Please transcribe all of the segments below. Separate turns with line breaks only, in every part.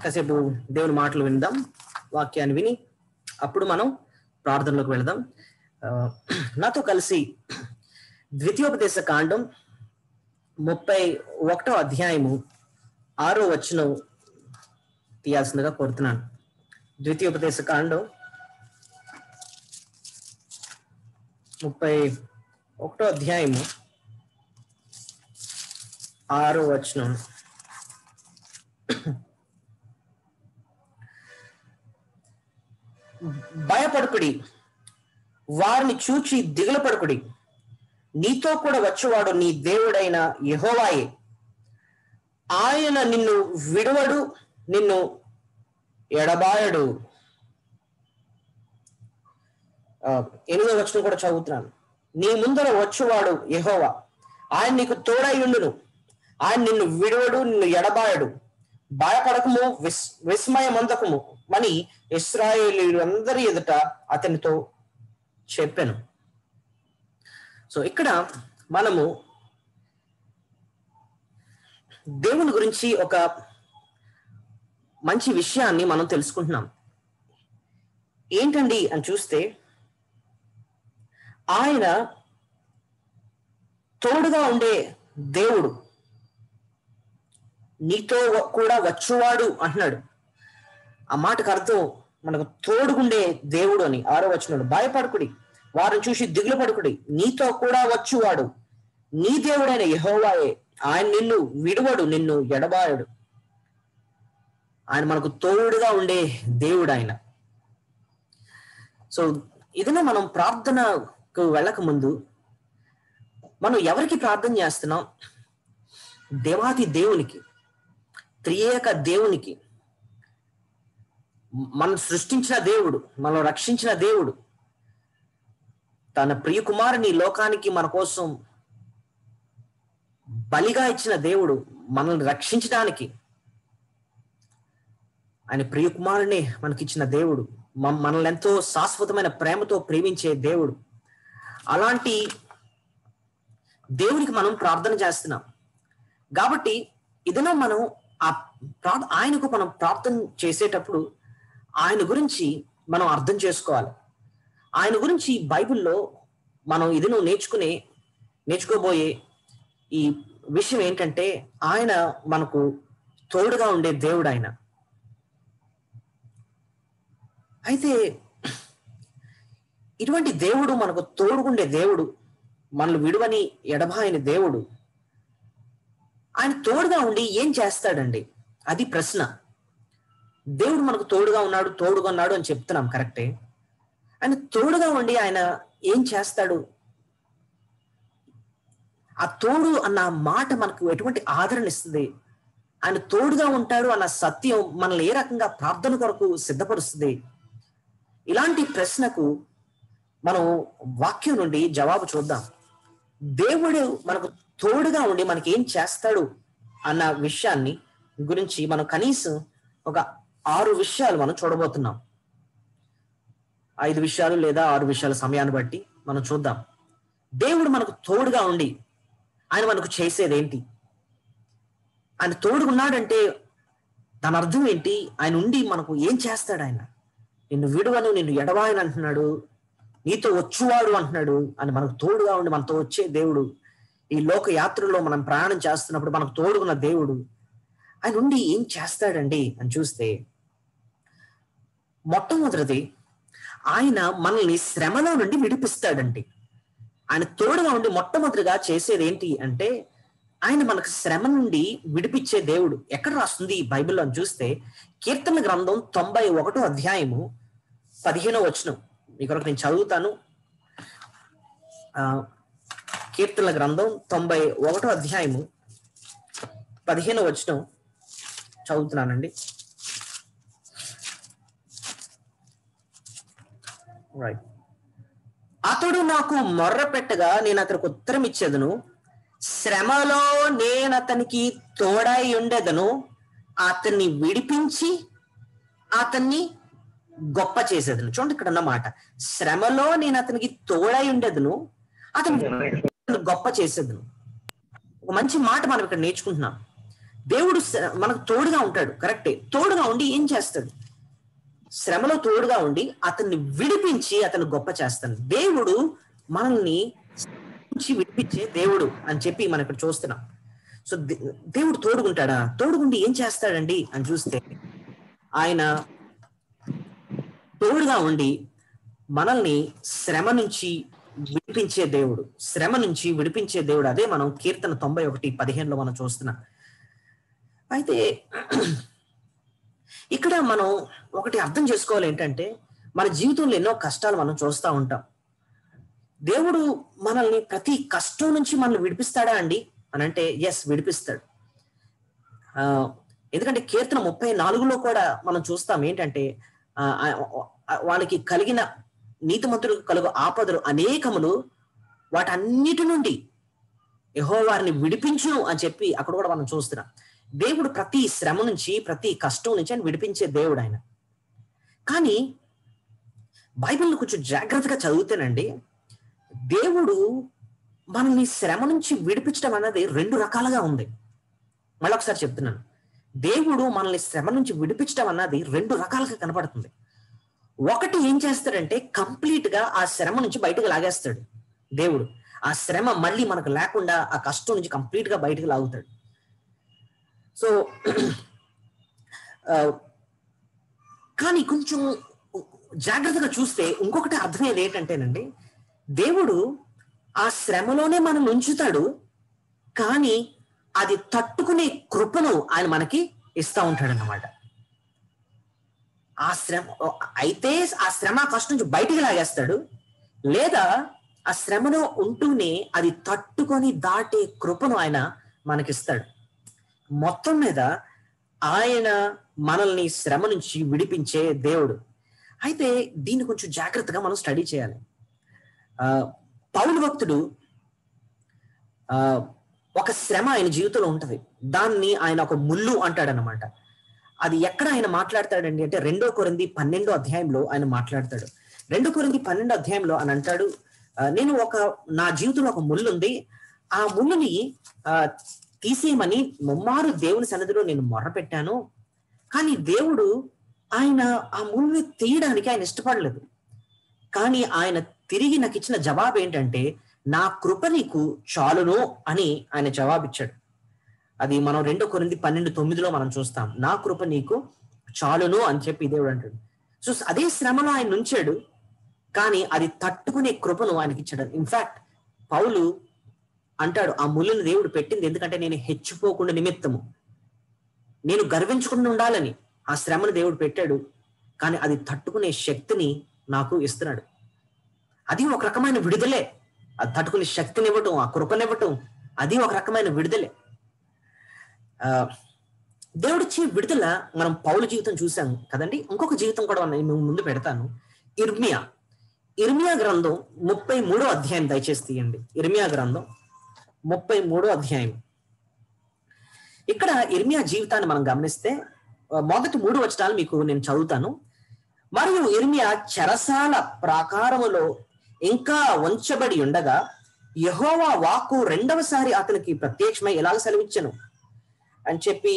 కాసేపు దేవుని మాటలు విందాం వాక్యాన్ని విని అప్పుడు మనం ప్రార్థనలోకి వెళదాం ఆ, నాతో కలిసి ద్వితీయోపదేశ కాండం ముప్పై ఒకటో అధ్యాయము ఆరో వచనం తీయాల్సిందిగా కోరుతున్నాను ద్వితీయోపదేశ కాండం ముప్పై ఒకటో అధ్యాయము ఆరో వచనం భయపడుకుడి వారిని చూచి దిగులు పడుకుడి నీతో కూడా వచ్చేవాడు నీ దేవుడైన యెహోవాయే ఆయన నిన్ను విడువడు నిన్ను ఎడబాయడు ఆ, ఎనిమిదో వచనం కూడా చదువుతున్నాను నీ ముందర వచ్చేవాడు యెహోవా ఆయన నీకు తోడైయుండును ఆయన నిన్ను విడువడు నిన్ను ఎడబాయడు భయపడకము విస్ విస్మయమందకము అని ఇస్రాయేలీలందరి ఎదుట అతనితో చెప్పాను సో ఇక్కడ మనము దేవుని గురించి ఒక మంచి విషయాన్ని మనం తెలుసుకుంటున్నాం ఏంటండి అని చూస్తే ఆయన తోడుగా ఉండే దేవుడు నీతో వ- కూడా వచ్చువాడు అంటున్నాడు ఆ మాటకు అర్థం మనకు తోడుగుండే దేవుడు అని ఆరో వచనంలో భయపడుకుడి వారిని చూసి దిగులు పడుకుడి నీతో కూడా వచ్చువాడు నీ దేవుడైన యెహోవాయే ఆయన నిన్ను విడువడు నిన్ను ఎడబాయడు ఆయన మనకు తోడుగా ఉండే దేవుడు ఆయన సో ఇదిలో మనం ప్రార్థనకు వెళ్ళక ముందు మనం ఎవరికి ప్రార్థన చేస్తున్నాం దేవాది దేవునికి త్రియేక దేవునికి మనం సృష్టించిన దేవుడు మనం రక్షించిన దేవుడు తన ప్రియ కుమారుని ఈ లోకానికి మన కోసం బలిగా ఇచ్చిన దేవుడు మనల్ని రక్షించడానికి ఆయన ప్రియ కుమారుని మనకిచ్చిన దేవుడు మ- మనల్ని ఎంతో శాశ్వతమైన ప్రేమతో ప్రేమించే దేవుడు అలాంటి దేవునికి మనం ప్రార్థన చేస్తున్నాం కాబట్టి ఇదిలో మనం ఆ ప్రార్థ ఆయనకు మనం ప్రార్థన చేసేటప్పుడు ఆయన గురించి మనం అర్థం చేసుకోవాలి ఆయన గురించి బైబిల్లో మనం ఇదిను నేర్చుకునే నేర్చుకోబోయే ఈ విషయం ఏంటంటే ఆయన మనకు తోడుగా ఉండే దేవుడు ఆయన అయితే ఇటువంటి దేవుడు మనకు తోడుగుండే దేవుడు మనల్ని విడువని ఎడబాయని దేవుడు ఆయన తోడుగా ఉండి ఏం చేస్తాడండి అది ప్రశ్న దేవుడు మనకు తోడుగా ఉన్నాడు తోడుగా ఉన్నాడు అని చెప్తున్నాం కరెక్టే ఆయన తోడుగా ఉండి ఆయన ఏం చేస్తాడు ఆ తోడు అన్న మాట మనకు ఎటువంటి ఆదరణ ఇస్తుంది ఆయన తోడుగా ఉంటాడు అన్న సత్యం మనల్ని ఏ రకంగా ప్రార్థన కొరకు సిద్ధపరుస్తుంది ఇలాంటి ప్రశ్నకు మనం వాక్యం నుండి జవాబు చూద్దాం దేవుడు మనకు తోడుగా ఉండి మనకి ఏం చేస్తాడు అన్న విషయాన్ని గురించి మనం కనీసం ఒక ఆరు విషయాలు మనం చూడబోతున్నాం ఐదు విషయాలు లేదా ఆరు విషయాల సమయాన్ని బట్టి మనం చూద్దాం దేవుడు మనకు తోడుగా ఉండి ఆయన మనకు చేసేది ఏంటి ఆయన తోడుగున్నాడంటే దాని అర్థం ఏంటి ఆయన ఉండి మనకు ఏం చేస్తాడు ఆయన నిన్ను విడువను నిన్ను ఎడవాయని అంటున్నాడు నీతో వచ్చువాడు అంటున్నాడు అని మనకు తోడుగా ఉండి మనతో వచ్చే దేవుడు ఈ లోక యాత్రలో మనం ప్రయాణం చేస్తున్నప్పుడు మనకు తోడుగున్న దేవుడు ఆయన ఉండి ఏం చేస్తాడండి అని చూస్తే మొట్టమొదటిది ఆయన మనల్ని శ్రమలో నుండి విడిపిస్తాడండి ఆయన తోడుగా ఉండి మొట్టమొదటిగా చేసేది ఏంటి అంటే ఆయన మనకు శ్రమ నుండి విడిపించే దేవుడు ఎక్కడ రాస్తుంది ఈ బైబిల్లో అని చూస్తే కీర్తన గ్రంథం తొంభై ఒకటో అధ్యాయము పదిహేనో వచనం మీ కొరకు నేను చదువుతాను ఆ, కీర్తనల గ్రంథం తొంభై ఒకటో అధ్యాయము పదిహేనో వచనం చదువుతున్నానండి రైట్ అతడు నాకు మొర్ర పెట్టగా నేను అతనికి ఉత్తరం ఇచ్చేదను శ్రమలో నేను అతనికి తోడై ఉండేదను అతన్ని విడిపించి అతన్ని గొప్ప చేసేదను చూడండి ఇక్కడ ఉన్న మాట శ్రమలో నేను అతనికి తోడై ఉండేదను అతను గొప్ప చేసేదను ఒక మంచి మాట మనం ఇక్కడ నేర్చుకుంటున్నాం దేవుడు శ్ర- మనకు తోడుగా ఉంటాడు కరెక్టే తోడుగా ఉండి ఏం చేస్తాడు శ్రమలో తోడుగా ఉండి అతన్ని విడిపించి అతను గొప్ప చేస్తాడు దేవుడు మనల్ని నుంచి విడిపించే దేవుడు అని చెప్పి మనం ఇక్కడ చూస్తున్నాం సో దే- దేవుడు తోడుకుంటాడా తోడుగుండి ఏం చేస్తాడండి అని చూస్తే ఆయన తోడుగా ఉండి మనల్ని శ్రమ నుంచి విడిపించే దేవుడు శ్రమ నుంచి విడిపించే దేవుడు అదే మనం కీర్తన తొంభై ఒకటి పదిహేనులో మనం చూస్తున్నాం అయితే ఇక్కడ మనం ఒకటి అర్థం చేసుకోవాలి ఏంటంటే మన జీవితంలో ఎన్నో కష్టాలు మనం చూస్తూ ఉంటాం దేవుడు మనల్ని ప్రతి కష్టం నుంచి మనల్ని విడిపిస్తాడా అండి అని అంటే ఎస్ విడిపిస్తాడు ఆ, ఎందుకంటే కీర్తన ముప్పై నాలుగులో కూడా మనం చూస్తాం ఏంటంటే ఆ, ఆ, వాళ్ళకి కలిగిన నీతిమంతులకు కలుగు ఆపదలు అనేకములు వాటన్నిటి నుండి యహో వారిని విడిపించును అని చెప్పి అక్కడ కూడా మనం చూస్తున్నాం దేవుడు ప్రతి శ్రమ నుంచి ప్రతి కష్టం నుంచి ఆయన విడిపించే దేవుడు ఆయన కానీ బైబిల్ని కొంచెం జాగ్రత్తగా చదివితేనండి దేవుడు మనల్ని శ్రమ నుంచి విడిపించడం అన్నది రెండు రకాలుగా ఉంది మళ్ళీ ఒకసారి చెప్తున్నాను దేవుడు మనల్ని శ్రమ నుంచి విడిపించడం అన్నది రెండు రకాలుగా కనపడుతుంది ఒకటి ఏం చేస్తాడంటే కంప్లీట్ గా ఆ శ్రమ నుంచి బయటకు లాగేస్తాడు దేవుడు ఆ శ్రమ మళ్ళీ మనకు లేకుండా ఆ కష్టం నుంచి కంప్లీట్ గా బయటకు లాగుతాడు సో ఆ, కానీ కొంచెం జాగ్రత్తగా చూస్తే ఇంకొకటి అర్థమయ్యేది ఏంటంటేనండి దేవుడు ఆ శ్రమలోనే మనం ఉంచుతాడు కానీ అది తట్టుకునే కృపను ఆయన మనకి ఇస్తా ఉంటాడు అన్నమాట ఆ శ్రమ అయితే ఆ శ్రమ ఆ కష్టం నుంచి బయటికి లాగేస్తాడు లేదా ఆ శ్రమలో ఉంటూనే అది తట్టుకొని దాటే కృపను ఆయన మనకిస్తాడు మొత్తం మీద ఆయన మనల్ని శ్రమ నుంచి విడిపించే దేవుడు అయితే దీన్ని కొంచెం జాగ్రత్తగా మనం స్టడీ చేయాలి ఆ పౌలు భక్తుడు ఆ ఒక శ్రమ ఆయన జీవితంలో ఉంటది దాన్ని ఆయన ఒక ముళ్ళు అంటాడనమాట అది ఎక్కడ ఆయన మాట్లాడతాడండి అంటే రెండో కొరింది పన్నెండో అధ్యాయంలో ఆయన మాట్లాడతాడు రెండో కొరింది పన్నెండో అధ్యాయంలో అని అంటాడు ఆ, నేను ఒక నా జీవితంలో ఒక ముళ్ళు ఉంది ఆ ముళ్ళుని ఆ తీసేయమని ముమ్మారు దేవుని సన్నిధిలో నేను మొర్ర పెట్టాను కానీ దేవుడు ఆయన ఆ ముళ్ళుని తీయడానికి ఆయన ఇష్టపడలేదు కానీ ఆయన తిరిగి నాకు ఇచ్చిన జవాబు ఏంటంటే నా కృప నీకు చాలును అని ఆయన జవాబిచ్చాడు అది మనం రెండో కొరింది పన్నెండు తొమ్మిదిలో మనం చూస్తాం నా కృప నీకు చాలును అని చెప్పి దేవుడు అంటాడు సో అదే శ్రమలో ఆయన ఉంచాడు కానీ అది తట్టుకునే కృపను ఆయనకి ఇచ్చాడు ఇన్ఫాక్ట్ పౌలు అంటాడు ఆ ముళ్ళని దేవుడు పెట్టింది ఎందుకంటే నేను హెచ్చిపోకుండా నిమిత్తము నేను గర్వించకుండా ఉండాలని ఆ శ్రమను దేవుడు పెట్టాడు కానీ అది తట్టుకునే శక్తిని నాకు ఇస్తున్నాడు అది ఒక రకమైన విడుదలే అది తట్టుకునే శక్తిని ఇవ్వటం ఆ కృపనివ్వటం అది ఒక రకమైన విడుదలే ఆ దేవుడిచ్చే విడుదల మనం పౌల జీవితం చూసాం కదండి ఇంకొక జీవితం కూడా నేను ముందు పెడతాను ఇర్మియా ఇర్మియా గ్రంథం ముప్పై మూడో అధ్యాయం దయచేసి తీయండి ఇర్మియా గ్రంథం ముప్పై మూడో అధ్యాయం ఇక్కడ ఇర్మియా జీవితాన్ని మనం గమనిస్తే ఆ, మొదటి మూడు వచనాలు మీకు నేను చదువుతాను మరియు ఇర్మియా చెరసాల ప్రాకారములో ఇంకా ఉంచబడి ఉండగా యహోవా వాక్కు రెండవసారి అతనికి ప్రత్యక్షమై ఎలాగ సెలవిచ్చను అని చెప్పి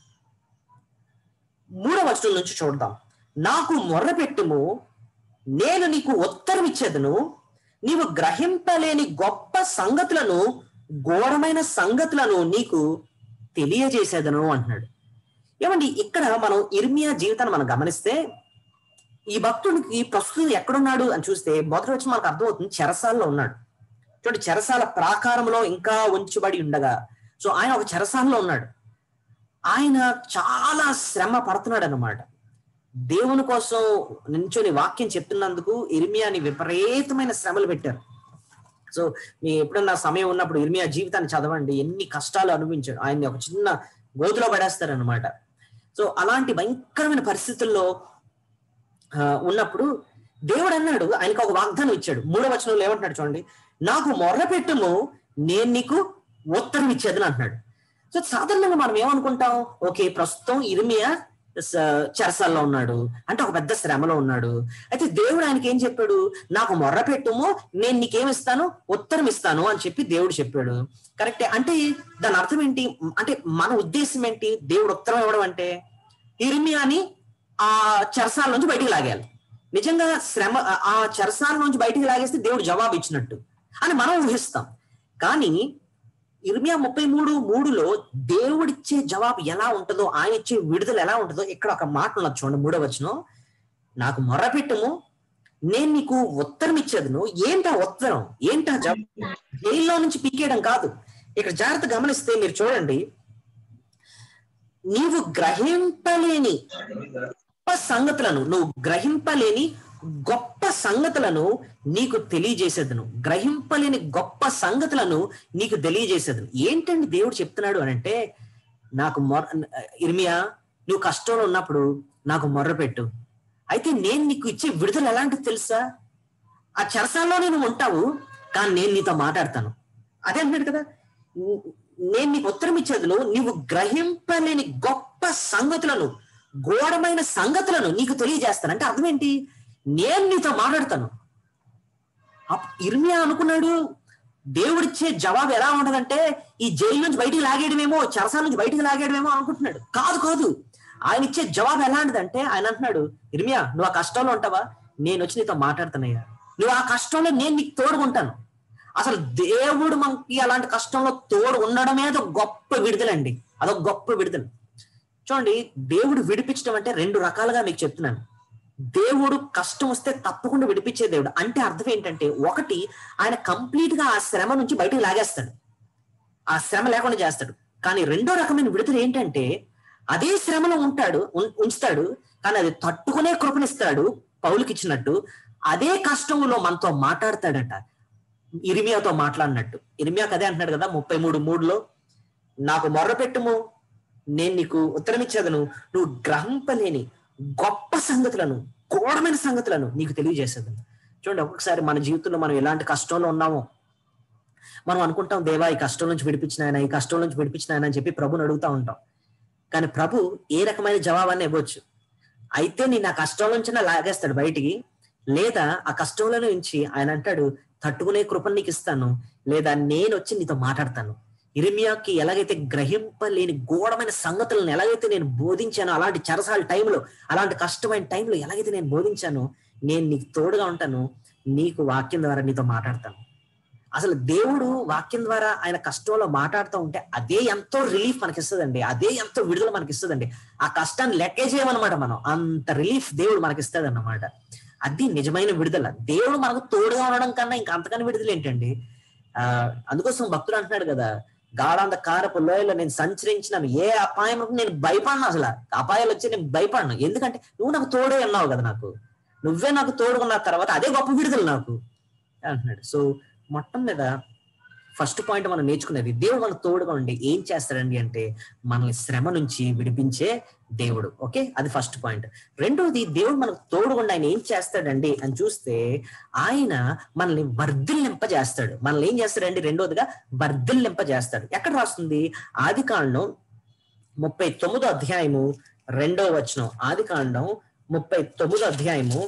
మూడవ వచనం నుంచి చూద్దాం నాకు మొర్ర పెట్టుము నేను నీకు ఉత్తరం ఇచ్చేదను నీవు గ్రహింపలేని గొప్ప సంగతులను ఘోరమైన సంగతులను నీకు తెలియజేసేదను అంటున్నాడు ఏమండి ఇక్కడ మనం ఇర్మియా జీవితాన్ని మనం గమనిస్తే ఈ భక్తుడికి ప్రస్తుతం ఎక్కడున్నాడు అని చూస్తే మొదటి వచ్చి మనకు అర్థమవుతుంది చెరసాల్లో ఉన్నాడు చూడండి చెరసాల ప్రాకారంలో ఇంకా ఉంచబడి ఉండగా సో ఆయన ఒక చెరసాలలో ఉన్నాడు ఆయన చాలా శ్రమ పడుతున్నాడు అన్నమాట దేవుని కోసం నించొని వాక్యం చెప్తున్నందుకు ఇర్మియాని విపరీతమైన శ్రమలు పెట్టారు సో మీ ఎప్పుడన్నా సమయం ఉన్నప్పుడు ఇర్మియా జీవితాన్ని చదవండి ఎన్ని కష్టాలు అనుభవించాడు ఆయన్ని ఒక చిన్న గోతులో పడేస్తారు అనమాట సో అలాంటి భయంకరమైన పరిస్థితుల్లో ఆ, ఉన్నప్పుడు దేవుడు అన్నాడు ఆయనకు ఒక వాగ్దానం ఇచ్చాడు మూడో వచనంలో ఏమంటున్నాడు చూడండి నాకు మొర్ర పెట్టుము నేను నీకు ఉత్తరం ఇచ్చేదని అంటున్నాడు సో సాధారణంగా మనం ఏమనుకుంటాం ఓకే ప్రస్తుతం ఇర్మియా స- చెరసాల్లో ఉన్నాడు అంటే ఒక పెద్ద శ్రమలో ఉన్నాడు అయితే దేవుడు ఆయనకి ఏం చెప్పాడు నాకు మొర్ర పెట్టుము నేను నీకేమిస్తాను ఉత్తరం ఇస్తాను అని చెప్పి దేవుడు చెప్పాడు కరెక్టే అంటే దాని అర్థం ఏంటి అంటే మన ఉద్దేశం ఏంటి దేవుడు ఉత్తరం ఇవ్వడం అంటే ఇర్మియాని ఆ చెరసాల నుంచి బయటికి లాగాలి నిజంగా శ్రమ ఆ చెరసాల నుంచి బయటికి లాగేస్తే దేవుడు జవాబు ఇచ్చినట్టు అని మనం ఊహిస్తాం కానీ ఇర్మియా ముప్పై మూడు మూడులో దేవుడిచ్చే జవాబు ఎలా ఉంటుందో ఆయన ఇచ్చే విడుదల ఎలా ఉంటుందో ఇక్కడ ఒక మాట ఉన్నది చూడండి మూడో వచనం నాకు మొర్రపెట్టుము నేను నీకు ఉత్తరం ఇచ్చేదను ఏంటా ఉత్తరం ఏంటా జవాబు జైల్లో నుంచి పీకేయడం కాదు ఇక్కడ జాగ్రత్త గమనిస్తే మీరు చూడండి నీవు గ్రహింపలేని గొప్ప సంగతులను నువ్వు గ్రహింపలేని గొప్ప సంగతులను నీకు తెలియజేసేదను గ్రహింపలేని గొప్ప సంగతులను నీకు తెలియజేసేదను ఏంటండి దేవుడు చెప్తున్నాడు అని అంటే నాకు మొర ఇర్మియా నువ్వు కష్టంలో ఉన్నప్పుడు నాకు మొర్ర పెట్టు అయితే నేను నీకు ఇచ్చే విడుదల ఎలాంటిది తెలుసా ఆ చెరసాల్లోనే నువ్వు ఉంటావు కానీ నేను నీతో మాట్లాడతాను అదే అంటున్నాడు కదా నేను నీకు ఉత్తరం ఇచ్చేదిలో నీవు గ్రహింపలేని గొప్ప సంగతులను ఘోరమైన సంగతులను నీకు తెలియజేస్తాను అంటే అర్థం ఏంటి నేను నీతో మాట్లాడతాను అప్- ఇర్మియా అనుకున్నాడు దేవుడిచ్చే జవాబు ఎలా ఉంటదంటే ఈ జైలు నుంచి బయటికి లాగేయడమేమో చెరసాల నుంచి బయటికి లాగేయడమేమో అనుకుంటున్నాడు కాదు కాదు ఆయన ఇచ్చే జవాబు ఎలాంటిదంటే ఆయన అంటున్నాడు ఇర్మియా నువ్వు ఆ కష్టంలో ఉంటావా నేను వచ్చి నీతో మాట్లాడుతున్నాయ్యా నువ్వు ఆ కష్టంలో నేను నీకు తోడుకుంటాను అసలు దేవుడు మనకి అలాంటి కష్టంలో తోడు ఉండడమే అదొక గొప్ప విడుదలండి అదొక గొప్ప విడుదల చూడండి దేవుడు విడిపించడం అంటే రెండు రకాలుగా మీకు చెప్తున్నాను దేవుడు కష్టం వస్తే తప్పకుండా విడిపించే దేవుడు అంటే అర్థం ఏంటంటే ఒకటి ఆయన కంప్లీట్ గా ఆ శ్రమ నుంచి బయటికి లాగేస్తాడు ఆ శ్రమ లేకుండా చేస్తాడు కానీ రెండో రకమైన విడుదల ఏంటంటే అదే శ్రమలో ఉంటాడు ఉం- ఉంచుతాడు కానీ అది తట్టుకునే కృపనిస్తాడు పౌలుకి ఇచ్చినట్టు అదే కష్టంలో మనతో మాట్లాడతాడట ఇరిమియాతో మాట్లాడినట్టు ఇరిమియాకి అదే అంటున్నాడు కదా ముప్పై మూడు మూడులో నాకు మొర్ర పెట్టుము నేను నీకు ఉత్తరం ఇచ్చేదను నువ్వు గ్రహింపలేని గొప్ప సంగతులను ఘోరమైన సంగతులను నీకు తెలియజేసేదను చూడండి ఒక్కొక్కసారి మన జీవితంలో మనం ఎలాంటి కష్టంలో ఉన్నామో మనం అనుకుంటాం దేవా ఈ కష్టం నుంచి విడిపించిన ఆయన ఈ కష్టం నుంచి విడిపించిన ఆయన అని చెప్పి ప్రభుని అడుగుతా ఉంటాం కానీ ప్రభు ఏ రకమైన జవాబాన్ని ఇవ్వచ్చు అయితే నేను ఆ కష్టం నుంచి లాగేస్తాడు బయటికి లేదా ఆ కష్టంలో నుంచి ఆయన అంటాడు తట్టుకునే కృపను నీకు ఇస్తాను లేదా నేను వచ్చి నీతో మాట్లాడతాను ఇరిమియాకి ఎలాగైతే గ్రహింపలేని ఘోరమైన సంగతులను ఎలాగైతే నేను బోధించానో అలాంటి చెరసాల టైంలో అలాంటి కష్టమైన టైంలో ఎలాగైతే నేను బోధించానో నేను నీకు తోడుగా ఉంటాను నీకు వాక్యం ద్వారా నీతో మాట్లాడతాను అసలు దేవుడు వాక్యం ద్వారా ఆయన కష్టంలో మాట్లాడుతూ ఉంటే అదే ఎంతో రిలీఫ్ మనకిస్తుందండి అదే ఎంతో విడుదల మనకిస్తుందండి ఆ కష్టాన్ని లెక్కే చేయమన్నమాట మనం అంత రిలీఫ్ దేవుడు మనకిస్తుంది అన్నమాట అది నిజమైన విడుదల దేవుడు మనకు తోడుగా ఉండడం కన్నా ఇంకా అంతకన్నా విడుదల ఏంటండి ఆ అందుకోసం భక్తుడు అంటున్నాడు కదా గాఢంత కారపు లోయలో నేను సంచరించినాను ఏ అపాయం నేను భయపడను అసలు అపాయాలు వచ్చి నేను భయపడను ఎందుకంటే నువ్వు నాకు తోడే ఉన్నావు కదా నాకు నువ్వే నాకు తోడుకున్న తర్వాత అదే గొప్ప విడుదల నాకు అంటున్నాడు సో మొత్తం మీద ఫస్ట్ పాయింట్ మనం నేర్చుకునేది దేవుడు మనకు తోడుగా ఉండి ఏం చేస్తాడండి అంటే మనల్ని శ్రమ నుంచి విడిపించే దేవుడు ఓకే అది ఫస్ట్ పాయింట్ రెండోది దేవుడు మనకు తోడుగుండా ఆయన ఏం చేస్తాడండి అని చూస్తే ఆయన మనల్ని వర్ధిల్లింప చేస్తాడు మనల్ని ఏం చేస్తాడండి రెండోదిగా వర్ధిల్లింప చేస్తాడు ఎక్కడ రాస్తుంది ఆది కాండం ముప్పై తొమ్మిదో అధ్యాయము రెండో వచనం ఆది కాండం ముప్పై తొమ్మిదో అధ్యాయము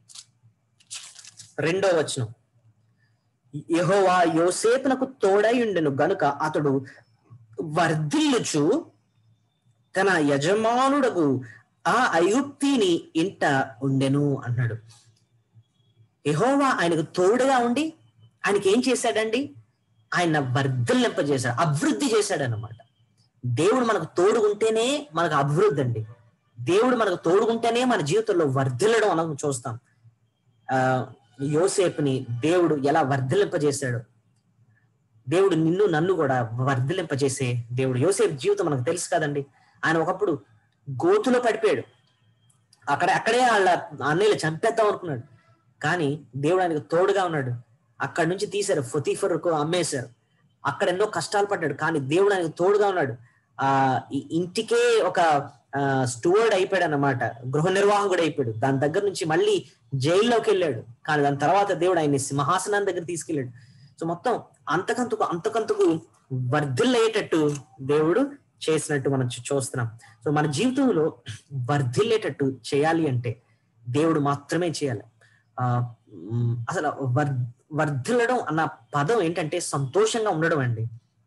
రెండో వచనం యెహోవా యోసేపునకు తోడయుండెను గనుక అతడు వర్ధిల్లుచు తన యజమానుడకు ఆ అయుక్తిని ఇంట ఉండెను అన్నాడు యెహోవా ఆయనకు తోడుగా ఉండి ఆయనకి ఏం చేశాడండి ఆయన వర్ధిల్లింపజేశాడు అభివృద్ధి చేశాడు అన్నమాట దేవుడు మనకు తోడుగుంటేనే మనకు అభివృద్ధి అండి దేవుడు మనకు తోడుగుంటేనే మన జీవితంలో వర్ధిల్లడం మనం చూస్తాం ఆ యోసేపుని దేవుడు ఎలా వర్ధిలింపజేశాడు దేవుడు నిన్ను నన్ను కూడా వర్ధిలింపజేసే దేవుడు యోసేపు జీవితం మనకు తెలుసు కదండి ఆయన ఒకప్పుడు గోతులో పడిపోయాడు అక్కడ అక్కడే వాళ్ళ అన్నయ్యలు చంపేద్దాం అనుకున్నాడు కానీ దేవుడు ఆయనకు తోడుగా ఉన్నాడు అక్కడి నుంచి తీశారు ఫొతీఫర్కు అమ్మేశారు అక్కడ ఎన్నో కష్టాలు పడ్డాడు కానీ దేవుడు ఆయనకు తోడుగా ఉన్నాడు ఆ ఈ ఇంటికే ఒక స్టూవర్డ్ అయిపోయాడు అన్నమాట గృహ నిర్వాహకుడు అయిపోయాడు దాని దగ్గర నుంచి మళ్ళీ జైల్లోకి వెళ్ళాడు కానీ దాని తర్వాత దేవుడు ఆయన్ని సింహాసనం దగ్గర తీసుకెళ్ళాడు సో మొత్తం అంతకంతకు అంతకంతకు వర్ధిల్లయ్యేటట్టు దేవుడు చేసినట్టు మనం చూ- చూస్తున్నాం సో మన జీవితంలో వర్ధిల్లేటట్టు చేయాలి అంటే దేవుడు మాత్రమే చేయాలి ఆ ఉమ్, అసలు వర్ వర్ధిల్లడం అన్న పదం ఏంటంటే సంతోషంగా ఉండడం అండి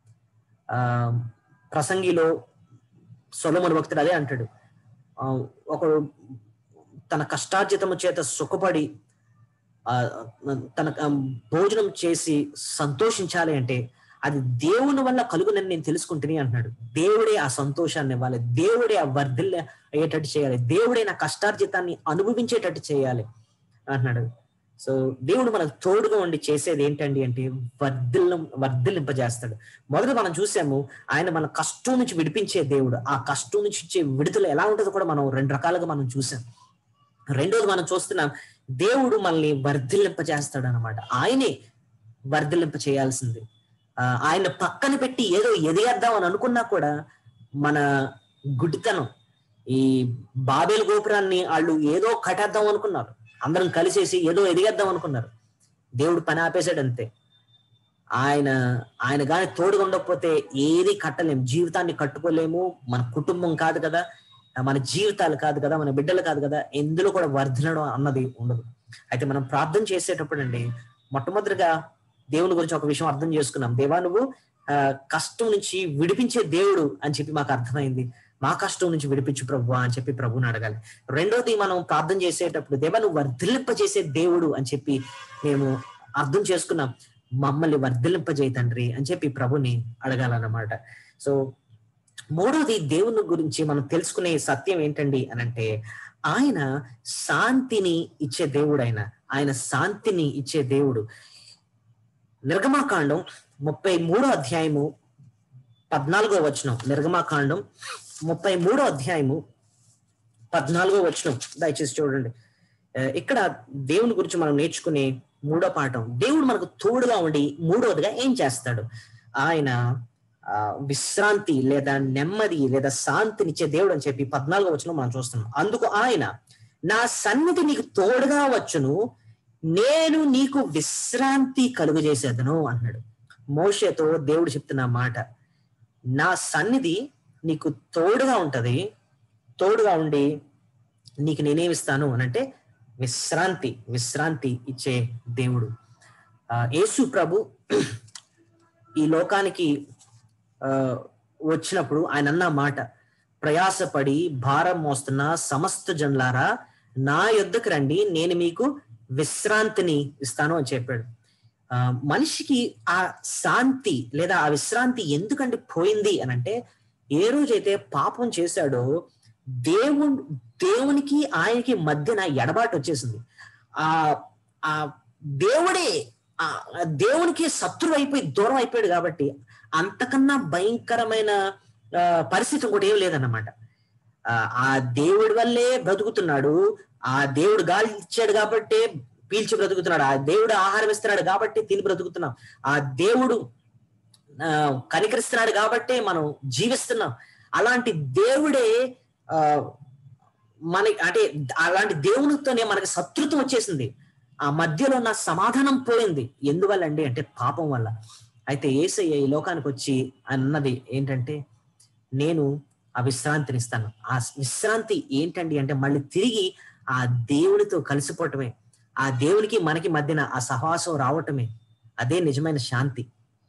ఆ ప్రసంగిలో సొలమును భక్తుడు అదే అంటాడు ఆ, ఒకడు తన కష్టార్జితము చేత సుఖపడి ఆ, తన ఆ, భోజనం చేసి సంతోషించాలి అంటే అది దేవుని వల్ల కలుగునని నేను తెలుసుకుంటుని అంటున్నాడు దేవుడే ఆ సంతోషాన్ని ఇవ్వాలి దేవుడే ఆ వర్ధిల్ల అయ్యేటట్టు చేయాలి దేవుడే నా కష్టార్జితాన్ని అనుభవించేటట్టు చేయాలి అంటున్నాడు సో దేవుడు మనకు తోడుగా ఉండి చేసేది ఏంటండి అంటే వర్ధిల్ల వర్ధిల్లింపజేస్తాడు మొదట మనం చూసాము ఆయన మన కష్టం నుంచి విడిపించే దేవుడు ఆ కష్టం నుంచి ఇచ్చే విడుదల ఎలా ఉంటుందో కూడా మనం రెండు రకాలుగా మనం చూసాం రెండోది మనం చూస్తున్నాం దేవుడు మనల్ని వర్ధిల్లింపజేస్తాడు అనమాట ఆయనే వర్ధిల్లింప చేయాల్సింది ఆ, ఆయన పక్కన పెట్టి ఏదో ఎదిగేద్దాం అని అనుకున్నా కూడా మన గుడ్డితనం ఈ బాబేలు గోపురాన్ని వాళ్ళు ఏదో కట్టేద్దాం అనుకున్నారు అందరం కలిసేసి ఏదో ఎదిగేద్దాం అనుకున్నారు దేవుడు పని ఆపేశాడు అంతే ఆయన ఆయన గాని తోడుగా ఉండకపోతే ఏది కట్టలేము జీవితాన్ని కట్టుకోలేము మన కుటుంబం కాదు కదా మన జీవితాలు కాదు కదా మన బిడ్డలు కాదు కదా ఎందులో కూడా వర్ధనడం అన్నది ఉండదు అయితే మనం ప్రార్థన చేసేటప్పుడు అండి మొట్టమొదటిగా దేవుని గురించి ఒక విషయం అర్థం చేసుకున్నాం దేవా నువ్వు ఆ, కష్టం నుంచి విడిపించే దేవుడు అని చెప్పి మాకు అర్థమైంది మా కష్టం నుంచి విడిపించు ప్రభు అని చెప్పి ప్రభుని అడగాలి రెండోది మనం ప్రార్థన చేసేటప్పుడు దేవా నువ్వు వర్ధిల్లింపజేసే దేవుడు అని చెప్పి మేము అర్థం చేసుకున్నాం మమ్మల్ని వర్ధిల్లింపజేయి తండ్రి అని చెప్పి ప్రభుని అడగాలన్నమాట సో మూడోది దేవుని గురించి మనం తెలుసుకునే సత్యం ఏంటండి అని అంటే ఆయన శాంతిని ఇచ్చే దేవుడు ఆయన ఆయన శాంతిని ఇచ్చే దేవుడు నిర్గమాకాండం ముప్పై మూడో అధ్యాయము పద్నాలుగో వచనం నిర్గమాకాండం ముప్పై మూడో అధ్యాయము పద్నాలుగో వచనం దయచేసి చూడండి ఆ, ఇక్కడ దేవుని గురించి మనం నేర్చుకునే మూడో పాఠం దేవుడు మనకు తోడుగా ఉండి మూడోదిగా ఏం చేస్తాడు ఆయన ఆ, విశ్రాంతి లేదా నెమ్మది లేదా శాంతినిచ్చే దేవుడు అని చెప్పి పద్నాలుగో వచనం మనం చూస్తున్నాం అందుకు ఆయన నా సన్నిధి నీకు తోడుగా వచ్చును నేను నీకు విశ్రాంతి కలుగజేసేదను అన్నాడు మోషేతో దేవుడు చెప్తున్న మాట నా సన్నిధి నీకు తోడుగా ఉంటది తోడుగా ఉండి నీకు నేనేమిస్తాను అని అంటే విశ్రాంతి విశ్రాంతి ఇచ్చే దేవుడు ఆ, యేసు ప్రభు ఈ లోకానికి ఆ, వచ్చినప్పుడు ఆయన అన్న మాట ప్రయాసపడి భారం మోస్తున్న సమస్త జనులారా నా యొద్దకు రండి నేను మీకు విశ్రాంతిని ఇస్తాను అని చెప్పాడు ఆ, మనిషికి ఆ శాంతి లేదా ఆ విశ్రాంతి ఎందుకంటే పోయింది అని అంటే ఏ రోజైతే పాపం చేశాడో దేవుడు దేవునికి ఆయనకి మధ్యన ఎడబాటు వచ్చేసింది ఆ ఆ దేవుడే ఆ దేవునికి శత్రువు అయిపోయి దూరం అయిపోయాడు కాబట్టి అంతకన్నా భయంకరమైన ఆ, పరిస్థితి ఇంకోటి ఏం లేదన్నమాట ఆ, ఆ దేవుడి వల్లే బ్రతుకుతున్నాడు ఆ దేవుడు గాలి ఇచ్చాడు కాబట్టి పీల్చి బ్రతుకుతున్నాడు ఆ దేవుడు ఆహారం ఇస్తున్నాడు కాబట్టి తిని బ్రతుకుతున్నాం ఆ దేవుడు ఆ, కనికరిస్తున్నాడు కాబట్టే మనం జీవిస్తున్నాం అలాంటి దేవుడే ఆ మన అంటే అలాంటి దేవునితోనే మనకి శత్రుత్వం వచ్చేసింది ఆ మధ్యలో ఉన్న సమాధానం పోయింది ఎందువల్ల అండి అంటే పాపం వల్ల అయితే ఏసయ్య ఈ లోకానికి వచ్చి అన్నది ఏంటంటే నేను ఆ విశ్రాంతిని ఇస్తాను ఆ విశ్రాంతి ఏంటండి అంటే మళ్ళీ తిరిగి ఆ దేవునితో కలిసిపోవటమే ఆ దేవునికి మనకి మధ్యన ఆ సహవాసం రావటమే అదే నిజమైన శాంతి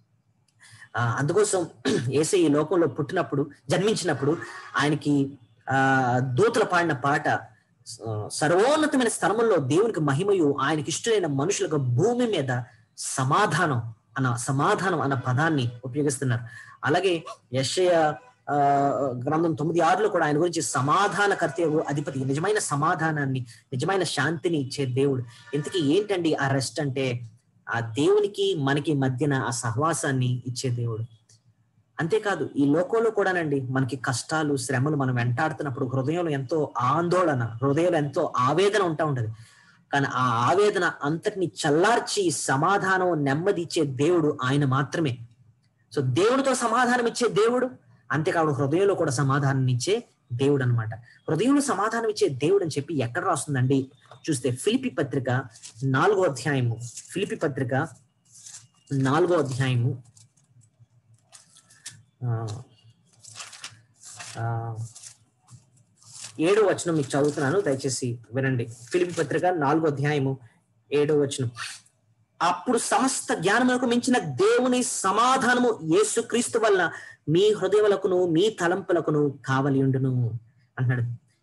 ఆ అందుకోసం ఏసై ఈ లోకంలో పుట్టినప్పుడు జన్మించినప్పుడు ఆయనకి ఆ దూతలు పాడిన పాట ఆ, సర్వోన్నతమైన స్థలముల్లో దేవునికి మహిమయు ఆయనకి ఇష్టమైన మనుషులకు భూమి మీద సమాధానం అన్న సమాధానం అన్న పదాన్ని ఉపయోగిస్తున్నారు అలాగే యశయ ఆ గ్రంథం తొమ్మిది ఆరులో కూడా ఆయన గురించి సమాధానకర్త అధిపతి నిజమైన సమాధానాన్ని నిజమైన శాంతిని ఇచ్చే దేవుడు ఇంతకీ ఏంటండి ఆ రెస్ట్ అంటే ఆ దేవునికి మనకి మధ్యన ఆ సహవాసాన్ని ఇచ్చే దేవుడు అంతేకాదు ఈ లోకంలో కూడానండి మనకి కష్టాలు శ్రమలు మనం వెంటాడుతున్నప్పుడు హృదయంలో ఎంతో ఆందోళన హృదయంలో ఎంతో ఆవేదన ఉంటా ఉంటది కానీ ఆ ఆవేదన అంతటిని చల్లార్చి సమాధానం నెమ్మది ఇచ్చే దేవుడు ఆయన మాత్రమే సో దేవుడితో సమాధానం ఇచ్చే దేవుడు అంతేకాదు హృదయంలో కూడా సమాధానం ఇచ్చే దేవుడు అనమాట హృదయంలో సమాధానం ఇచ్చే దేవుడు అని చెప్పి ఎక్కడ రాస్తుందండి చూస్తే ఫిలిపి పత్రిక నాలుగో అధ్యాయము ఫిలిపి పత్రిక నాలుగో అధ్యాయము ఆ, ఆ, ఏడో వచనం మీకు చదువుతున్నాను దయచేసి వినండి ఫిలిపి పత్రిక నాలుగో అధ్యాయము ఏడో వచనం అప్పుడు సమస్త జ్ఞానములకు మించిన దేవుని సమాధానము యేసుక్రీస్తు వలన మీ హృదయములకును మీ తలంపులకును కావలి ఉండును అంటున్నాడు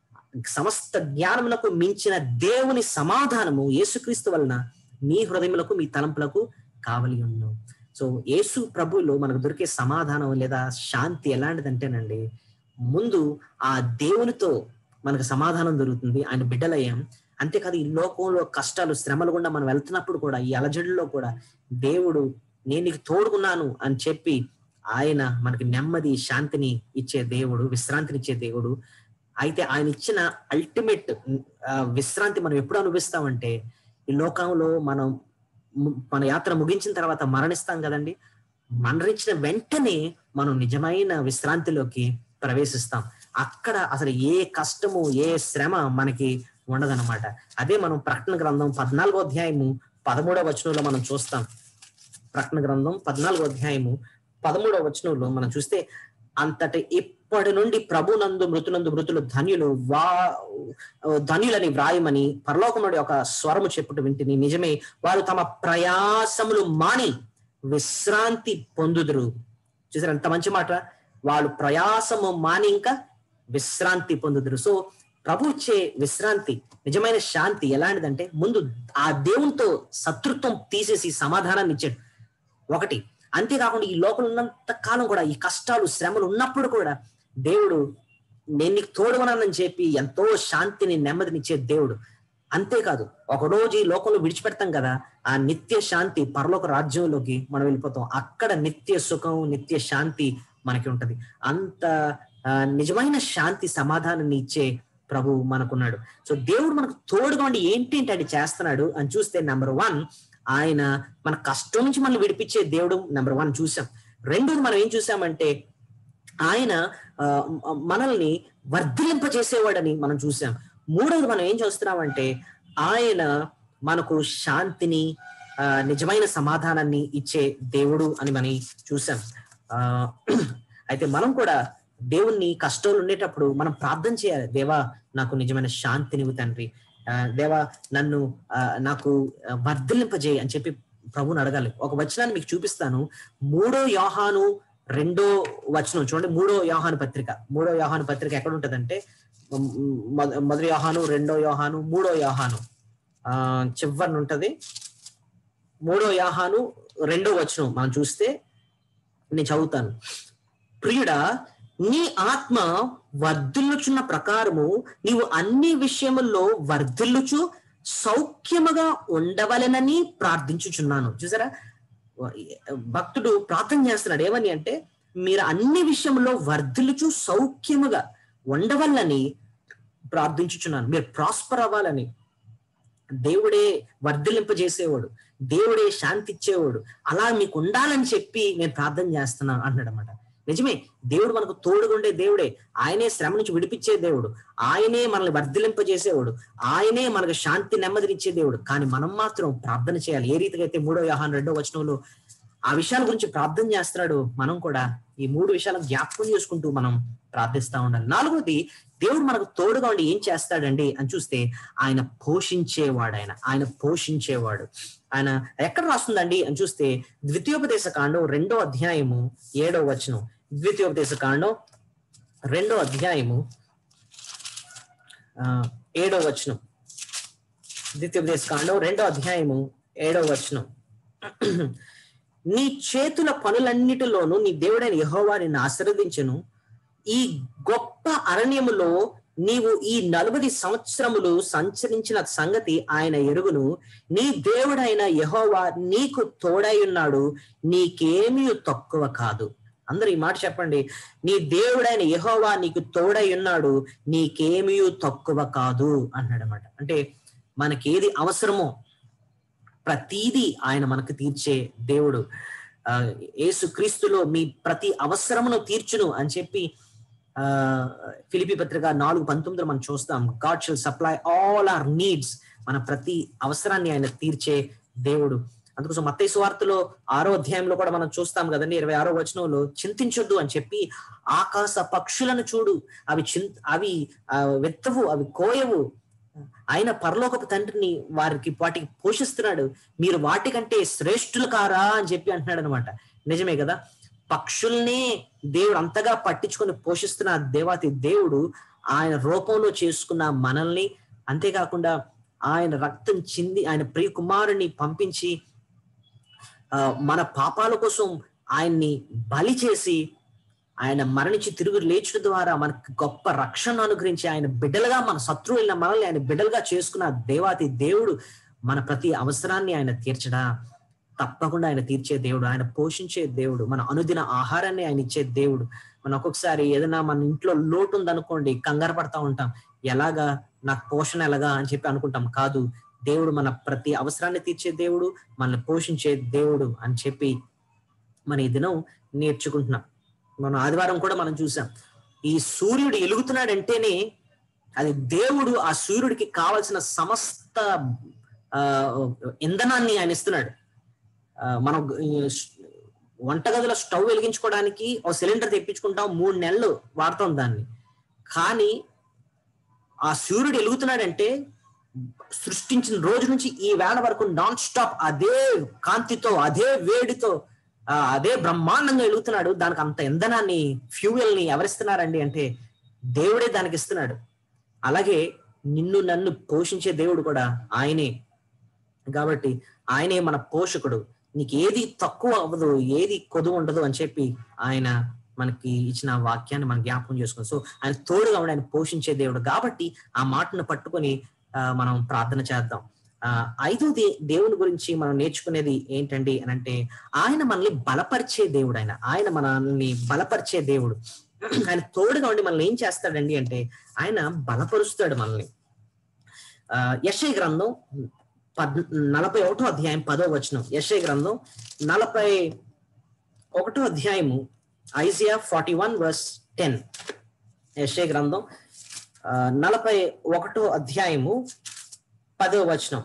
సమస్త జ్ఞానములకు మించిన దేవుని సమాధానము యేసుక్రీస్తు వలన మీ హృదయములకు మీ తలంపులకు కావలి ఉండును సో యేసు ప్రభువులో మనకు దొరికే సమాధానం లేదా శాంతి ఎలాంటిదంటేనండి ముందు ఆ దేవునితో మనకు సమాధానం దొరుకుతుంది ఆయన బిడ్డలయ్యాం అంతేకాదు ఈ లోకంలో కష్టాలు శ్రమలు గుండా మనం వెళ్తున్నప్పుడు కూడా ఈ అలజడిలో కూడా దేవుడు నేను నీకు తోడుకున్నాను అని చెప్పి ఆయన మనకి నెమ్మది శాంతిని ఇచ్చే దేవుడు విశ్రాంతిని ఇచ్చే దేవుడు అయితే ఆయన ఇచ్చిన అల్టిమేట్ విశ్రాంతి మనం ఎప్పుడు అనుభవిస్తామంటే ఈ లోకంలో మనం ము- మన యాత్ర ముగించిన తర్వాత మరణిస్తాం కదండి మరణించిన వెంటనే మనం నిజమైన విశ్రాంతిలోకి ప్రవేశిస్తాం అక్కడ అసలు ఏ కష్టము ఏ శ్రమ మనకి ఉండదన్నమాట అదే మనం ప్రకటన గ్రంథం పద్నాలుగో అధ్యాయము పదమూడవ వచనంలో మనం చూస్తాం ప్రకటన గ్రంథం పద్నాలుగో అధ్యాయము పదమూడవ వచనంలో మనం చూస్తే అంతటి ఇప్పటి నుండి ప్రభునందు మృతునందు మృతులు ధన్యులు వా ధన్యులని వ్రాయమని పరలోకముడి ఒక స్వరము చెప్పుట వింటిని నిజమే వారు తమ ప్రయాసములు మాని విశ్రాంతి పొందుదురు చూసారు ఎంత మంచి మాట వాళ్ళు ప్రయాసము మాని ఇంకా విశ్రాంతి పొందుదురు సో ప్రభు ఇచ్చే విశ్రాంతి నిజమైన శాంతి ఎలాంటిదంటే ముందు ఆ దేవునితో శత్రుత్వం తీసేసి సమాధానాన్ని ఇచ్చాడు ఒకటి అంతేకాకుండా ఈ లోపల ఉన్నంత కాలం కూడా ఈ కష్టాలు శ్రమలు ఉన్నప్పుడు కూడా దేవుడు నేను నీకు తోడువనని చెప్పి ఎంతో శాంతిని నెమ్మదినిచ్చే దేవుడు అంతేకాదు ఒక రోజు ఈ లోకంలో విడిచిపెడతాం కదా ఆ నిత్య శాంతి పరలోక రాజ్యంలోకి మనం వెళ్ళిపోతాం అక్కడ నిత్య సుఖం నిత్య శాంతి మనకి ఉంటది అంత ఆ, నిజమైన శాంతి సమాధానాన్ని ఇచ్చే ప్రభు మనకున్నాడు సో దేవుడు మనకు తోడుగా ఉండి ఏంటి అంటే అది చేస్తున్నాడు అని చూస్తే నెంబర్ వన్ ఆయన మన కష్టం నుంచి మనల్ని విడిపించే దేవుడు నెంబర్ వన్ చూసాం రెండోది మనం ఏం చూసామంటే ఆయన ఆ, మ- మనల్ని వర్ధిలింపజేసేవాడని మనం చూసాం మూడవది మనం ఏం చూస్తున్నామంటే ఆయన మనకు శాంతిని ఆ, నిజమైన సమాధానాన్ని ఇచ్చే దేవుడు అని మనం చూసాం ఆ అయితే మనం కూడా దేవుణ్ణి కష్టాలు ఉండేటప్పుడు మనం ప్రార్థన చేయాలి దేవా నాకు నిజమైన శాంతినివ్వు తండ్రి ఆ, దేవా నన్ను ఆ, నాకు ఆ, వర్ధిల్లింపజేయి అని చెప్పి ప్రభుని అడగాలి ఒక వచనాన్ని మీకు చూపిస్తాను మూడో యోహాను రెండో వచనం చూడండి మూడో యోహాను పత్రిక మూడో యోహాను పత్రిక ఎక్కడ ఉంటదంటే మ్, మొద- మొదటి యోహాను రెండో యోహాను మూడో యోహాను ఆ చివరిని ఉంటది మూడో యోహాను రెండో వచనం మనం చూస్తే నేను చదువుతాను ప్రియుడా నీ ఆత్మ వర్ధిల్లుచున్న ప్రకారము నీవు అన్ని విషయముల్లో వర్ధిల్లుచు సౌఖ్యముగా ఉండవలెనని ప్రార్థించుచున్నాను చూసారా భక్తుడు ప్రార్థన చేస్తున్నాడు ఏమని అంటే మీరు అన్ని విషయంలో వర్ధిల్లుచు సౌఖ్యముగా ఉండవల్లని ప్రార్థించుచున్నాను మీరు ప్రాస్పర్ అవ్వాలని దేవుడే వర్ధిలింపజేసేవాడు దేవుడే శాంతి ఇచ్చేవాడు అలా మీకు ఉండాలని చెప్పి నేను ప్రార్థన చేస్తున్నాను అన్నాడు అనమాట నిజమే దేవుడు మనకు తోడుగుండే దేవుడే ఆయనే శ్రమ నుంచి విడిపించే దేవుడు ఆయనే మనల్ని వర్ధిలింపజేసేవాడు ఆయనే మనకు శాంతి నెమ్మదినిచ్చే దేవుడు కానీ మనం మాత్రం ప్రార్థన చేయాలి ఏ రీతిగా అయితే మూడో యాహాన్ రెండో వచనంలో ఆ విషయాల గురించి ప్రార్థన చేస్తున్నాడు మనం కూడా ఈ మూడు విషయాలను జ్ఞాపకం చేసుకుంటూ మనం ప్రార్థిస్తా ఉండాలి నాలుగోది దేవుడు మనకు తోడుగా ఉండి ఏం చేస్తాడండి అని చూస్తే ఆయన పోషించేవాడు ఆయన ఆయన పోషించేవాడు ఆయన ఎక్కడ రాస్తుందండి అని చూస్తే ద్వితీయోపదేశ కాండం రెండో అధ్యాయము ఏడో వచనం ద్వితీయోపదేశ కాండం రెండో అధ్యాయము ఆ, ఏడో వచనం ద్వితీయోపదేశ కాండం రెండో అధ్యాయము ఏడో వచనం నీ చేతుల పనులన్నిటిలోనూ నీ దేవుడైన యెహోవా నిన్ను ఆశీర్వదించును ఈ గొప్ప అరణ్యములో నీవు ఈ నలభై సంవత్సరములు సంచరించిన సంగతి ఆయన ఎరుగును నీ దేవుడైన యెహోవా నీకు తోడై ఉన్నాడు నీకేమీ తక్కువ కాదు అందరూ ఈ మాట చెప్పండి నీ దేవుడైన యెహోవా నీకు తోడై ఉన్నాడు నీకేమీ తక్కువ కాదు అన్నాడు అనమాట అంటే మనకేది అవసరమో ప్రతీది ఆయన మనకు తీర్చే దేవుడు ఆ యేసు క్రీస్తులో మీ ప్రతి అవసరమును తీర్చును అని చెప్పి ఆ ఫిలిపి పత్రిక నాలుగు పంతొమ్మిదిలో మనం చూస్తాం God shall supply all our needs మన ప్రతి అవసరాన్ని ఆయన తీర్చే దేవుడు అందుకోసం మత్తయి సువార్తలో ఆరో అధ్యాయంలో కూడా మనం చూస్తాం కదండి ఇరవై ఆరో వచనంలో చింతించొద్దు అని చెప్పి ఆకాశ పక్షులను చూడు అవి చిన్ అవి ఆ, వెత్తవు అవి కోయవు ఆయన పరలోకపు తండ్రిని వారికి వాటికి పోషిస్తున్నాడు మీరు వాటికంటే శ్రేష్ఠులు కారా అని చెప్పి అంటున్నాడు అనమాట నిజమే కదా పక్షుల్ని దేవుడు అంతగా పట్టించుకొని పోషిస్తున్న ఆ దేవాతి దేవుడు ఆయన రూపంలో చేసుకున్న మనల్ని అంతేకాకుండా ఆయన రక్తం చింది ఆయన ప్రియ కుమారుని పంపించి ఆ, మన పాపాల కోసం ఆయన్ని బలి చేసి ఆయన మరణించి తిరుగు లేచడం ద్వారా మనకు గొప్ప రక్షణ అనుగ్రహించి ఆయన బిడ్డలుగా మన శత్రువులైన మనల్ని ఆయన బిడ్డలుగా చేసుకున్న దేవాతి దేవుడు మన ప్రతి అవసరాన్ని ఆయన తీర్చడా తప్పకుండా ఆయన తీర్చే దేవుడు ఆయన పోషించే దేవుడు మన అనుదిన ఆహారాన్ని ఆయన ఇచ్చే దేవుడు మన ఒక్కొక్కసారి ఏదైనా మన ఇంట్లో లోటు ఉందనుకోండి కంగారు పడతా ఉంటాం ఎలాగా నాకు పోషణ ఎలాగా అని చెప్పి అనుకుంటాం కాదు దేవుడు మన ప్రతి అవసరాన్ని తీర్చే దేవుడు మనల్ని పోషించే దేవుడు అని చెప్పి మన ఈ దినం నేర్చుకుంటున్నాం మనం ఆదివారం కూడా మనం చూసాం ఈ సూర్యుడు ఎలుగుతున్నాడంటేనే అది దేవుడు ఆ సూర్యుడికి కావలసిన సమస్త ఆ, ఇంధనాన్ని ఆయన ఇస్తున్నాడు ఆ, మనం ఈ వంటగదిలో స్టవ్ వెలిగించుకోవడానికి ఒక సిలిండర్ తెప్పించుకుంటాం మూడు నెలలు వాడతాం దాన్ని కానీ ఆ సూర్యుడు వెలుగుతున్నాడంటే సృష్టించిన రోజు నుంచి ఈ వేళ వరకు నాన్ స్టాప్ అదే కాంతితో అదే వేడితో ఆ, అదే బ్రహ్మాండంగా వెలుగుతున్నాడు దానికి అంత ఇంధనాన్ని ఫ్యూయల్ ని ఎవరిస్తున్నారండి అంటే దేవుడే దానికి ఇస్తున్నాడు అలాగే నిన్ను నన్ను పోషించే దేవుడు కూడా ఆయనే కాబట్టి ఆయనే మన పోషకుడు నీకు ఏది తక్కువ అవ్వదు ఏది కొదువు ఉండదు అని చెప్పి ఆయన మనకి ఇచ్చిన వాక్యాన్ని మనం జ్ఞాపకం చేసుకున్నాం సో ఆయన తోడుగా ఉండి ఆయన పోషించే దేవుడు కాబట్టి ఆ మాటను పట్టుకొని ఆ, మనం ప్రార్థన చేద్దాం ఆ ఐదోది దేవుని గురించి మనం నేర్చుకునేది ఏంటండి అని అంటే ఆయన మనల్ని బలపరిచే దేవుడు ఆయన ఆయన మనల్ని బలపరిచే దేవుడు ఆయన తోడుగా ఉండి మనల్ని ఏం చేస్తాడండి అంటే ఆయన బలపరుస్తాడు మనల్ని ఆ యశయ గ్రంథం పద్ నలభై ఒకటో అధ్యాయం పదో వచనం యశయ గ్రంథం నలభై ఒకటో అధ్యాయము Isaiah forty one verse ten యశయ గ్రంథం ఆ, నలభై ఒకటో అధ్యాయము పదో వచనం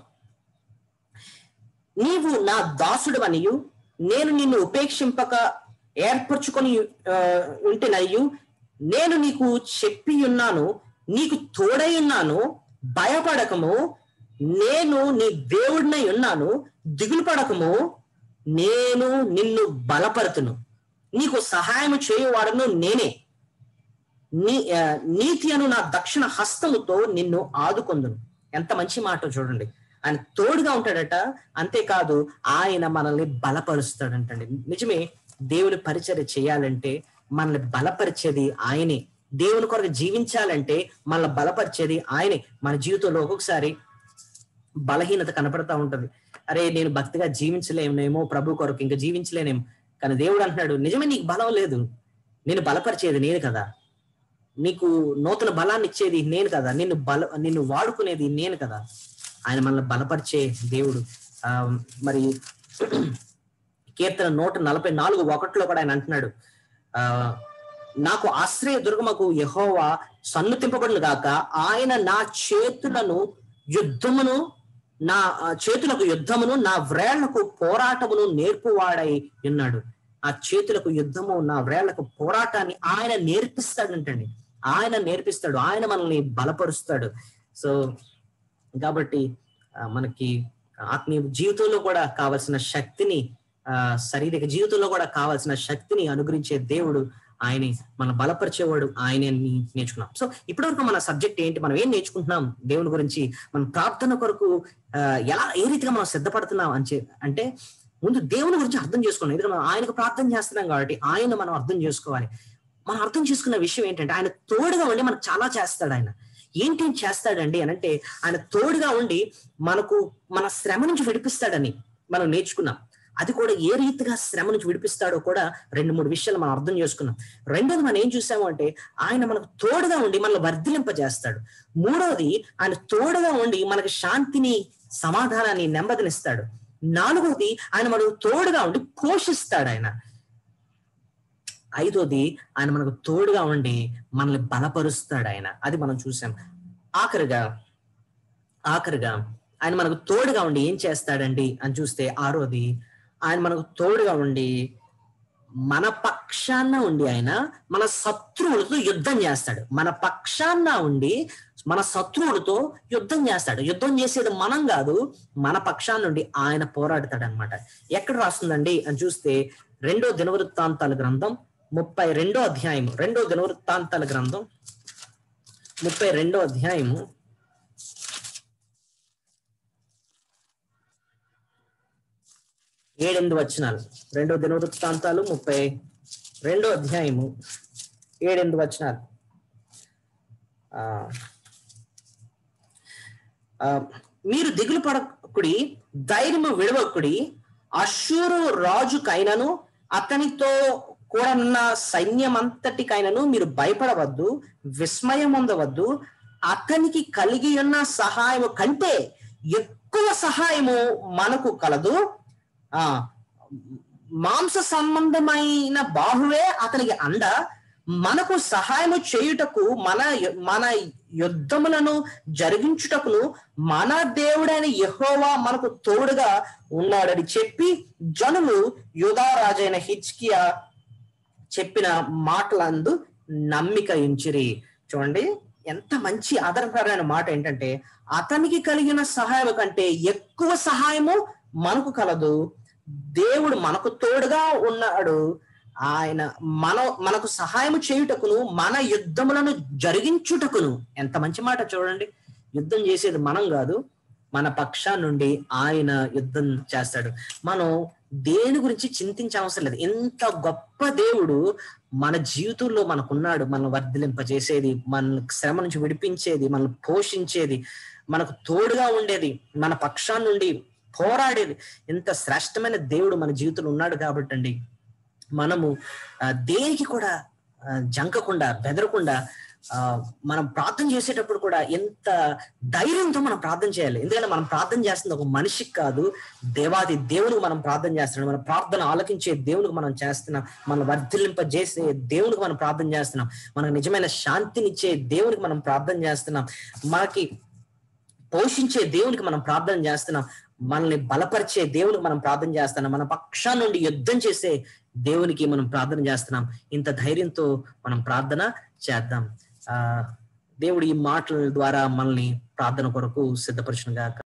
నీవు నా దాసుడు అనియు నేను నిన్ను ఉపేక్షింపక ఏర్పరచుకొని ఆ, ఉంటేనయ్యు నేను నీకు చెప్పి ఉన్నాను నీకు తోడై ఉన్నాను భయపడకము నేను నీ దేవుడినై ఉన్నాను దిగులు పడకము నేను నిన్ను బలపరుతును నీకు సహాయం చేయువాడను నేనే నీ ఆ, నీతి అను నా దక్షిణ హస్తముతో నిన్ను ఆదుకొందును ఎంత మంచి మాట చూడండి ఆయన తోడుగా ఉంటాడట అంతేకాదు ఆయన మనల్ని బలపరుస్తాడంటండి నిజమే దేవుని పరిచర్య చేయాలంటే మనల్ని బలపరిచేది ఆయనే దేవుని కొరకు జీవించాలంటే మనల్ని బలపరిచేది ఆయనే మన జీవితంలో ఒక్కొక్కసారి బలహీనత కనపడతా ఉంటది అరే నేను భక్తిగా జీవించలేనేమో ప్రభు కొరకు ఇంకా జీవించలేనేమో కానీ దేవుడు అంటున్నాడు నిజమే నీకు బలం లేదు నేను బలపరిచేది నేను కదా నీకు నూతన బలాన్ని ఇచ్చేది నేను కదా నిన్ను బల నిన్ను వాడుకునేది నేను కదా ఆయన మనల్ని బలపరిచే దేవుడు ఆ మరి కీర్తన నూట నలభై నాలుగు ఒకటిలో కూడా ఆయన అంటున్నాడు ఆ నాకు ఆశ్రయ దుర్గమకు యహోవా సన్నుతింపబడును గాక ఆయన నా చేతులను యుద్ధమును నా ఆ, చేతులకు యుద్ధమును నా వ్రేళ్లకు పోరాటమును నేర్పువాడై ఉన్నాడు ఆ చేతులకు యుద్ధము నా వ్రేళ్లకు పోరాటాన్ని ఆయన నేర్పిస్తాడంటండి ఆయన నేర్పిస్తాడు ఆయన మనల్ని బలపరుస్తాడు సో కాబట్టి ఆ, మనకి ఆత్మీయ జీవితంలో కూడా కావలసిన శక్తిని ఆ శారీరక జీవితంలో కూడా కావాల్సిన శక్తిని అనుగ్రహించే దేవుడు ఆయనే మన బలపరిచేవాడు ఆయనే అని నేర్చుకున్నాం సో ఇప్పటివరకు మన సబ్జెక్ట్ ఏంటి మనం ఏం నేర్చుకుంటున్నాం దేవుని గురించి మన ప్రార్థన కొరకు ఆ, ఎలా ఏ రీతిగా మనం సిద్ధపడుతున్నాం అని చె- అంటే ముందు దేవుని గురించి అర్థం చేసుకోండి ఎందుకంటే మనం ఆయనకు ప్రార్థన చేస్తున్నాం కాబట్టి ఆయన మనం అర్థం చేసుకోవాలి మనం అర్థం చేసుకున్న విషయం ఏంటంటే ఆయన తోడుగా ఉండి మనకు చాలా చేస్తాడు ఆయన ఏంటి చేస్తాడండి అని అంటే ఆయన తోడుగా ఉండి మనకు మన శ్రమ నుంచి విడిపిస్తాడని మనం నేర్చుకున్నాం అది కూడా ఏ రీతిగా శ్రమ నుంచి విడిపిస్తాడో కూడా రెండు మూడు విషయాలు మనం అర్థం చేసుకున్నాం రెండోది మనం ఏం చూసాము అంటే ఆయన మనకు తోడుగా ఉండి మనల్ని వర్ధిలింపజేస్తాడు మూడవది ఆయన తోడుగా ఉండి మనకు శాంతిని సమాధానాన్ని నెమ్మదినిస్తాడు నాలుగవది ఆయన మనకు తోడుగా ఉండి పోషిస్తాడు ఆయన ఐదోది ఆయన మనకు తోడుగా ఉండి మనల్ని బలపరుస్తాడు ఆయన అది మనం చూసాం ఆఖరిగా ఆఖరిగా ఆయన మనకు తోడుగా ఉండి ఏం చేస్తాడండి అని చూస్తే ఆరోది ఆయన మనకు తోడుగా ఉండి మన పక్షాన ఉండి ఆయన మన శత్రువులతో యుద్ధం చేస్తాడు మన పక్షాన ఉండి మన శత్రువులతో యుద్ధం చేస్తాడు యుద్ధం చేసేది మనం కాదు మన పక్షాన నుండి ఆయన పోరాడతాడు అనమాట ఎక్కడ రాస్తుందండి అని చూస్తే రెండో దినవృత్తాంతాల గ్రంథం ముప్పై రెండో అధ్యాయం రెండో దినవృత్తాంతాల గ్రంథం ముప్పై రెండో అధ్యాయము ఏడెనిమిది వచనాలు రెండో దినవృత్తాంతాలు ముప్పై రెండో అధ్యాయము ఏడెనిమిది వచనాలు ఆ, ఆ, మీరు దిగులు పడకుడి ధైర్యము విడవకుడి అశూరు రాజుకైనను అతనితో కూడా ఉన్న సైన్యమంతటికైనను మీరు భయపడవద్దు విస్మయం పొందవద్దు అతనికి కలిగి ఉన్న సహాయము కంటే ఎక్కువ సహాయము మనకు కలదు ఆ మాంస సంబంధమైన బాహువే అతనికి అండ మనకు సహాయము చేయుటకు మన మన యుద్ధములను జరిగించుటకును మన దేవుడైన యెహోవా మనకు తోడుగా ఉన్నాడని చెప్పి జనులు యుధారాజైన హిచ్కియా చెప్పిన మాటలందు నమ్మిక ఉంచిరి చూడండి ఎంత మంచి ఆధారపరమైన మాట ఏంటంటే అతనికి కలిగిన సహాయం కంటే ఎక్కువ సహాయము మనకు కలదు దేవుడు మనకు తోడుగా ఉన్నాడు ఆయన మన మనకు సహాయం చేయుటకును మన యుద్ధములను జరిగించుటకును ఎంత మంచి మాట చూడండి యుద్ధం చేసేది మనం కాదు మన పక్షా నుండి ఆయన యుద్ధం చేస్తాడు మనం దేని గురించి చింతించే అవసరం లేదు ఎంత గొప్ప దేవుడు మన జీవితంలో మనకున్నాడు మనం వర్ధిలింపజేసేది మన శ్రమ నుంచి విడిపించేది మనల్ని పోషించేది మనకు తోడుగా ఉండేది మన పక్షా నుండి పోరాడేది ఎంత శ్రేష్టమైన దేవుడు మన జీవితంలో ఉన్నాడు కాబట్టి అండి మనము ఆ, దేనికి కూడా ఆ, జంకకుండా బెదరకుండా ఆ, మనం ప్రార్థన చేసేటప్పుడు కూడా ఎంత ధైర్యంతో మనం ప్రార్థన చేయాలి ఎందుకంటే మనం ప్రార్థన చేస్తుంది ఒక మనిషికి కాదు దేవాది దేవునికి మనం ప్రార్థన చేస్తున్నాం మన ప్రార్థన ఆలకించే దేవునికి మనం చేస్తున్నాం మన వర్ధిలింపజేసే దేవునికి మనం ప్రార్థన చేస్తున్నాం మనకు నిజమైన శాంతినిచ్చే దేవునికి మనం ప్రార్థన చేస్తున్నాం మనకి పోషించే దేవునికి మనం ప్రార్థన చేస్తున్నాం మనల్ని బలపరిచే దేవునికి మనం ప్రార్థన చేస్తున్నాం మన పక్షా నుండి యుద్ధం చేసే దేవునికి మనం ప్రార్థన చేస్తున్నాం ఇంత ధైర్యంతో మనం ప్రార్థన చేద్దాం ఆ దేవుడు ఈ మాటల ద్వారా మనల్ని ప్రార్థన కొరకు సిద్ధపరచునుగా